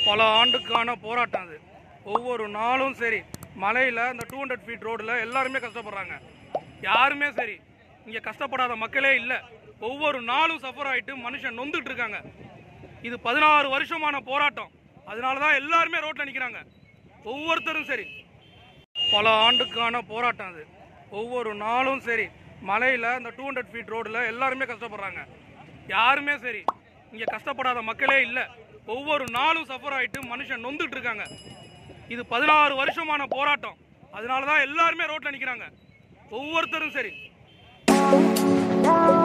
பல ஆண்டுக்கான போராட்டம் அது ஒவ்வொரு நாளும் சரி மலையில் இந்த டூ ஹண்ட்ரட் ஃபீட் ரோடில் எல்லாருமே கஷ்டப்படுறாங்க யாருமே சரி இங்கே கஷ்டப்படாத மக்களே இல்லை ஒவ்வொரு நாளும் சஃபர் ஆகிட்டு மனுஷன் நொந்துட்டு இருக்காங்க இது பதினாறு வருஷமான போராட்டம் அதனால தான் எல்லாருமே ரோட்டில் நிற்கிறாங்க ஒவ்வொருத்தரும் சரி பல ஆண்டுக்கான போராட்டம் அது ஒவ்வொரு நாளும் சரி மலையில் இந்த டூ ஹண்ட்ரட் ஃபீட் ரோடில் எல்லாருமே கஷ்டப்படுறாங்க யாருமே சரி இங்கே கஷ்டப்படாத மக்களே இல்லை ஒவ்வொரு நாளும் சஃபர் ஆகிட்டு மனுஷன் நொந்துட்டு இருக்காங்க இது பதினாறு வருஷமான போராட்டம் அதனால தான் எல்லாருமே ரோட்டில் நிற்கிறாங்க ஒவ்வொருத்தரும் சரி